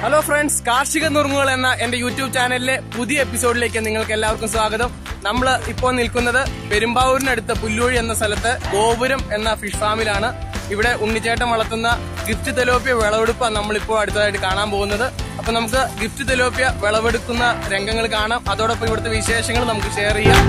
Hello friends കാർഷിക നുറുങ്ങുകൾ എന്ന എന്റെ യൂട്യൂബ് ചാനലിലെ പുതിയ എപ്പിസോഡിലേക്ക് നിങ്ങൾക്ക് എല്ലാവർക്കും സ്വാഗതം നമ്മൾ ഇപ്പോൾ നിൽക്കുന്നത് പെരുമ്പാവൂരിനടുത്ത് പുല്ലൂഴി എന്ന സ്ഥലത്ത് ഗോപുരം എന്ന ഫിഷ് ഫാമിലാണ് ഇവിടെ ഉണ്ണിച്ചേട്ടൻ വളർത്തുന്ന ഗിഫ്റ്റ് തെലോപ്പിയ വിളവെടുപ്പാണ് നമ്മളിപ്പോൾ അടുത്തതായിട്ട് കാണാൻ പോകുന്നത് അപ്പൊ നമുക്ക് ഗിഫ്റ്റ് തെലോപ്പിയ വിളവെടുക്കുന്ന രംഗങ്ങൾ കാണാം അതോടൊപ്പം ഇവിടുത്തെ വിശേഷങ്ങൾ നമുക്ക് ഷെയർ ചെയ്യാം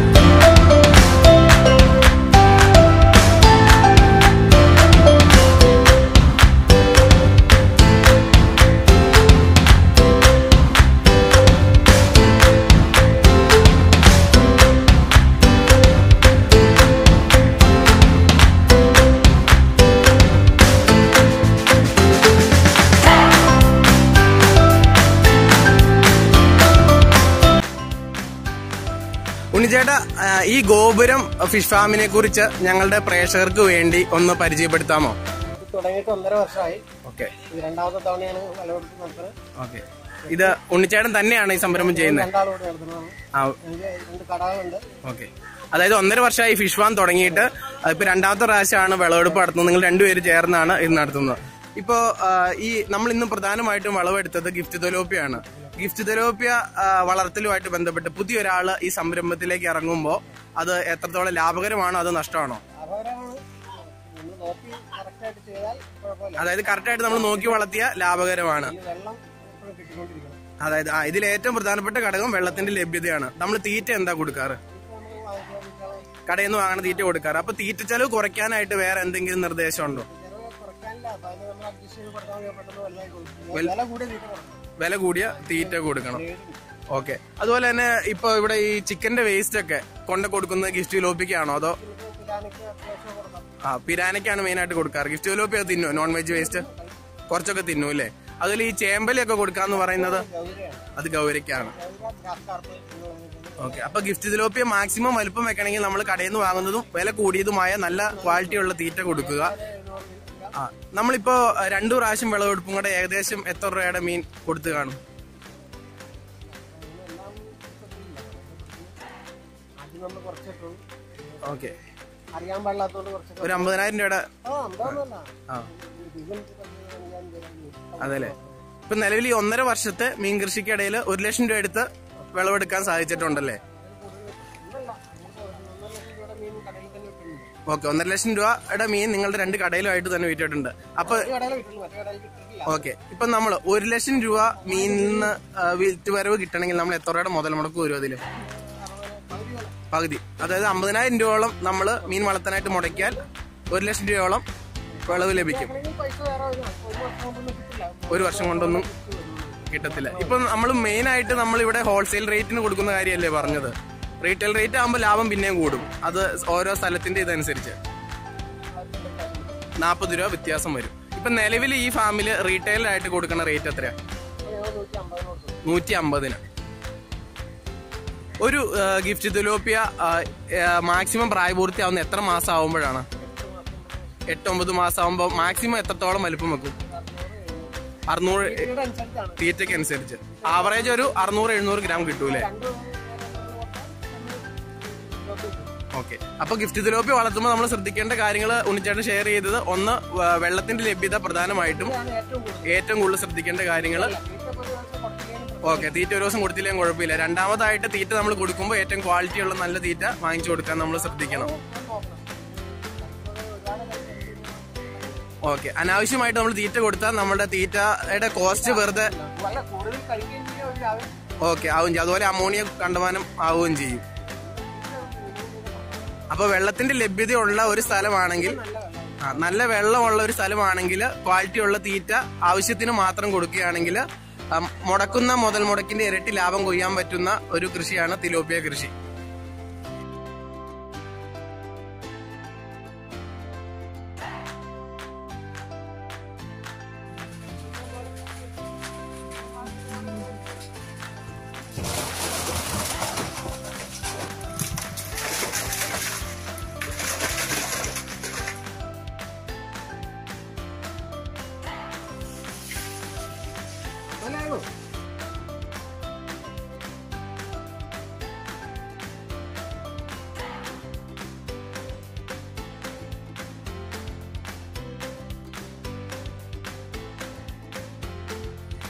ഉണ്ണിച്ചേട്ട ആ, ഈ ഗോപുരം ഫിഷ് ഫാമിനെ കുറിച്ച് ഞങ്ങളുടെ പ്രേക്ഷകർക്ക് വേണ്ടി ഒന്ന് പരിചയപ്പെടുത്താമോ ഇത് തുടങ്ങിയിട്ട് ഒന്നര വർഷമായി ഓക്കെ ഇത് രണ്ടാമത്തെ തവണയാണ് വിളവെടുപ്പ് നടത്തുന്നത് ഓക്കെ ഇത് ഉണ്ണിച്ചേട്ടൻ തന്നെയാണ് ഈ സംരംഭം ചെയ്യുന്നത് രണ്ടാളോട് നടത്തുന്നതാണ് ആ എനിക്ക് രണ്ട് കടകളുണ്ട് ഓക്കെ അതായത് ഒന്നര വർഷമായി ഫിഷ് ഫാം തുടങ്ങിയിട്ട് ഇപ്പൊ രണ്ടാമത്തെ പ്രാവശ്യമാണ് വിളവെടുപ്പ് നടത്തുന്നത് നിങ്ങൾ രണ്ടുപേര് ചേർന്നാണ് ഇത് നടത്തുന്നത് ഇപ്പോ ആ, ഈ നമ്മൾ ഇന്ന് പ്രധാനമായിട്ടും വിളവെടുത്തത് ഗിഫ്റ്റ് തെലോപ്പിയാണ് ഗിഫ്റ്റ് തെലോപ്പിയ ആ, വളർത്തലുമായിട്ട് ബന്ധപ്പെട്ട് പുതിയൊരാള് ഈ സംരംഭത്തിലേക്ക് ഇറങ്ങുമ്പോൾ അത് എത്രത്തോളം ലാഭകരമാണോ അതോ നഷ്ടമാണോ അവരാണ് നമ്മൾ നോക്കി കറക്റ്റായിട്ട് ചെയ്താൽ കുഴപ്പമില്ല അതായത് കറക്റ്റായിട്ട് നമ്മൾ നോക്കി വളർത്തിയ ലാഭകരമാണ് ഈ വെള്ളം എപ്പോഴും കിട്ടിക്കൊണ്ടിരിക്കണം അതായത് ആ ഇതിൽ ഏറ്റവും പ്രധാനപ്പെട്ട ഘടകം വെള്ളത്തിന്റെ ലഭ്യതയാണ് നമ്മൾ തീറ്റ എന്താ കൊടുക്കാറ് ഇപ്പൊ നമ്മൾ വാങ്ങിക്കാൻ കടയിൽ നിന്ന് വാങ്ങണ തീറ്റ കൊടുക്കാറ് അപ്പൊ തീറ്റ ചെലവ് കുറയ്ക്കാനായിട്ട് വേറെ എന്തെങ്കിലും നിർദ്ദേശമുണ്ടോ ചിലവ് കുറയ്ക്കാനില്ല അപ്പൊ അതിന് നമ്മൾ അഡ്ജസ്റ്റ് ചെയ്ത് കൊടുക്കാൻ പെട്ടെന്ന് വലുതായി കൊടുക്കും വില കൂടെ തീറ്റ കൊടുക്കണം വില കൂടിയ തീറ്റ കൊടുക്കണം ഓക്കെ അതുപോലെ തന്നെ ഇപ്പൊ ഇവിടെ ഈ ചിക്കന്റെ വേസ്റ്റ് ഒക്കെ കൊണ്ട് കൊടുക്കുന്നത് ഗിഫ്റ്റ് ലോപ്പിക്കാണോ അതോ പിരാനയ്ക്ക് അത്യാവശ്യം കൊടുക്കാം ആ പിരാനയ്ക്കാണ് മെയിൻ ആയിട്ട് കൊടുക്കാറ് ഗിഫ്റ്റ് ലോപ്പി ഒക്കെ തിന്നോ നോൺ വെജ് വേസ്റ്റ് കുറച്ചൊക്കെ തിന്നു അല്ലേ അതുപോലെ ഈ ചേമ്പലിയൊക്കെ കൊടുക്കാന്ന് പറയുന്നത് ഗൗരിയാണ് അത് ഗൗരയ്ക്കാണ് ഗൗര ഗ്രാസ് കാർപ്പ് എന്ന് പറയുന്നത് ഓക്കെ അപ്പൊ ഗിഫ്റ്റ് തിലോപ്പിയ മാക്സിമം വലുപ്പം വെക്കണമെങ്കിൽ നമ്മൾ കടയിൽ നിന്ന് വാങ്ങുന്നതും വില കൂടിയതുമായ നല്ല ക്വാളിറ്റിയുള്ള തീറ്റ കൊടുക്കുക ആ നമ്മളിപ്പോ അഹ്, രണ്ടു പ്രാവശ്യം വിളവെടുപ്പും കൂടെ ഏകദേശം എത്ര രൂപയുടെ മീൻ കൊടുത്തു കാണും ആദ്യം നമ്മൾ കുറച്ചിട്ടുള്ളൂ ഓക്കെ അറിയാൻ പാടില്ലാത്തതുകൊണ്ട് കുറച്ചൊക്കെ ഒരു അമ്പതിനായിരം രൂപയുടെ ആ എന്താന്നല്ല ആ ഇതിൽ ഞാൻ തരാം അതെല്ലേ ഇപ്പൊ നിലവിൽ ഈ ഒന്നര വർഷത്തെ മീൻ കൃഷിക്കിടയിൽ ഒരു ലക്ഷം രൂപ എടുത്ത് വിളവെടുക്കാൻ സാധിച്ചിട്ടുണ്ടല്ലേ മീൻ കടയിൽ തന്നെ വിട്ടിട്ടുണ്ട് ഓക്കെ ഒന്നര ലക്ഷം രൂപയുടെ മീൻ നിങ്ങളുടെ രണ്ട് കടയിലുമായിട്ട് തന്നെ വിറ്റിട്ടുണ്ട് അപ്പൊ ഒരു കടയിൽ വിട്ടിട്ടുണ്ട് മറ്റേ കടയിൽ കിട്ടിയിട്ടില്ല ഓക്കെ ഇപ്പൊ നമ്മൾ ഒരു ലക്ഷം രൂപ മീനിൽ നിന്ന് ആ, വിറ്റ് വരവ് കിട്ടണമെങ്കിൽ നമ്മൾ എത്ര രൂപയുടെ മുതൽ മുടക്ക് വരും അതില് പകുതി വില പകുതി അതായത് അമ്പതിനായിരം രൂപയോളം നമ്മൾ മീൻ വളർത്താനായിട്ട് മുടക്കിയാൽ ഒരു ലക്ഷം രൂപയോളം വിളവ് ലഭിക്കും ആണെങ്കിൽ പൈസ വേറെ വരും. ഒരു വർഷം കൊണ്ടൊന്നും കിട്ടില്ല ഒരു വർഷം കൊണ്ടൊന്നും കിട്ടത്തില്ല ഇപ്പൊ നമ്മൾ മെയിൻ ആയിട്ട് നമ്മൾ ഇവിടെ ഹോൾസെയിൽ റേറ്റിന് കൊടുക്കുന്ന കാര്യമല്ലേ പറഞ്ഞത് റീറ്റെയിൽ റേറ്റ് ആകുമ്പോൾ ലാഭം പിന്നെയും കൂടും അത് ഓരോ സ്ഥലത്തിന്റെ ഇതനുസരിച്ച് നാൽപ്പത് രൂപ വ്യത്യാസം വരും ഇപ്പൊ നിലവിൽ ഈ ഫാമിൽ റീറ്റെയിൽ ആയിട്ട് കൊടുക്കുന്ന റേറ്റ് എത്രയാ ഞങ്ങൾ നൂറ്റി അമ്പതിന് കൊടുത്തു നൂറ്റി അമ്പതിന് ഒരു ഗിഫ്റ്റ് തുലോപ്പിയ മാക്സിമം പ്രായപൂർത്തിയാവുന്ന എത്ര മാസം ആവുമ്പോഴാണ് എട്ട് ഒമ്പത് മാസം ആവുമ്പോൾ മാക്സിമം എത്രത്തോളം വലുപ്പം വെക്കും അറുന്നൂറ് ഇതിയുടെ അനുസരിച്ചാണ് തീറ്റയ്ക്ക് അനുസരിച്ച് ആവറേജ് ഒരു അറുന്നൂറ് എഴുന്നൂറ് ഗ്രാം കിട്ടൂലേ രണ്ട് ഓക്കെ അപ്പൊ ഗിഫ്റ്റ് തിലോപ്പി വളർത്തുമ്പോൾ നമ്മൾ ശ്രദ്ധിക്കേണ്ട കാര്യങ്ങൾ ഉണ്ണിച്ചേട്ടൻ ഷെയർ ചെയ്തത് ഒന്ന് വ- വെള്ളത്തിന്റെ ലഭ്യത പ്രധാനമായിട്ടും ആണ് ഏറ്റവും കൂടുതൽ ഏറ്റവും കൂടുതൽ ശ്രദ്ധിക്കേണ്ട കാര്യങ്ങൾ തീറ്റ ഒരു ദിവസം കുറച്ചില്ലെങ്കിൽ ഓക്കെ തീറ്റ ഒരു ദിവസം കൊടുത്തില്ലെങ്കിൽ കുഴപ്പമില്ല രണ്ടാമതായിട്ട് തീറ്റ നമ്മൾ കൊടുക്കുമ്പോൾ ഏറ്റവും ക്വാളിറ്റി ഉള്ള നല്ല തീറ്റ വാങ്ങിച്ചു കൊടുക്കാൻ നമ്മൾ ശ്രദ്ധിക്കണം നോക്കണം ഓക്കെ അനാവശ്യമായിട്ട് നമ്മൾ തീറ്റ കൊടുത്താൽ നമ്മുടെ തീറ്റയുടെ കോസ്റ്റ് വെറുതെ വളരെ കൂടുതൽ കഴിക്കുകയും ചെയ്യും ഒരു രാവിലെ ഓക്കെ ആവും ചെയ്യും അതുപോലെ അമോണിയ കണ്ടമാനം ആവുകയും ചെയ്യും അപ്പൊ വെള്ളത്തിന്റെ ലഭ്യതയുള്ള ഒരു സ്ഥലമാണെങ്കിൽ ആ, നല്ല വെള്ളമുള്ള ഒരു സ്ഥലമാണെങ്കിൽ ക്വാളിറ്റി ഉള്ള തീറ്റ ആവശ്യത്തിന് മാത്രം കൊടുക്കുകയാണെങ്കിൽ ആ, മുടക്കുന്ന മുതൽ മുടക്കിന്റെ ഇരട്ടി ലാഭം കൊയ്യാൻ പറ്റുന്ന ഒരു കൃഷിയാണ് തിലോപ്പിയ കൃഷി നല്ലതാണോ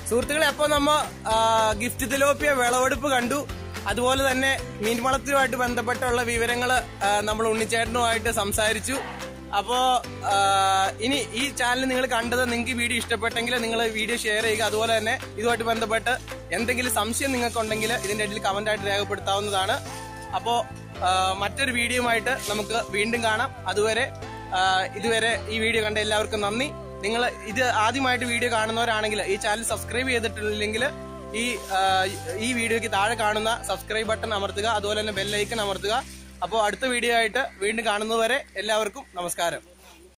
സുഹൃത്തുക്കളെ അപ്പൊ നമ്മ ആ, ഗിഫ്റ്റ് തിലോപ്പിയ വിളവെടുപ്പ് കണ്ടു അതുപോലെ തന്നെ മീൻവളത്തിലുമായിട്ട് ബന്ധപ്പെട്ടുള്ള വിവരങ്ങൾ നമ്മൾ ഉണ്ണിച്ചേട്ടനുമായിട്ട് സംസാരിച്ചു അപ്പോ ആ, ഇനി ഈ ചാനൽ നിങ്ങൾ കണ്ടത് നിങ്ങൾക്ക് ഈ വീഡിയോ ഇഷ്ടപ്പെട്ടെങ്കിൽ നിങ്ങൾ വീഡിയോ ഷെയർ ചെയ്യുക അതുപോലെ തന്നെ ഇതുമായിട്ട് ബന്ധപ്പെട്ട് എന്തെങ്കിലും സംശയം നിങ്ങൾക്കുണ്ടെങ്കിൽ ഇതിന്റെ ഇടയിൽ കമന്റ് ആയിട്ട് രേഖപ്പെടുത്താവുന്നതാണ് അപ്പോ ആ, മറ്റൊരു വീഡിയോയുമായിട്ട് നമുക്ക് വീണ്ടും കാണാം അതുവരെ ആ, ഇതുവരെ ഈ വീഡിയോ കണ്ട എല്ലാവർക്കും നന്ദി നിങ്ങൾ ഇത് ആദ്യമായിട്ട് വീഡിയോ കാണുന്നവരാണെങ്കിൽ ഈ ചാനൽ സബ്സ്ക്രൈബ് ചെയ്തിട്ടില്ലെങ്കിൽ ഈ ആ, ഈ വീഡിയോയ്ക്ക് താഴെ കാണുന്ന സബ്സ്ക്രൈബ് ബട്ടൺ അമർത്തുക അതുപോലെ തന്നെ ബെല്ലൈക്കൺ അമർത്തുക അപ്പോൾ അടുത്ത വീഡിയോ ആയിട്ട് വീണ്ടും കാണുന്നതുവരെ എല്ലാവർക്കും നമസ്കാരം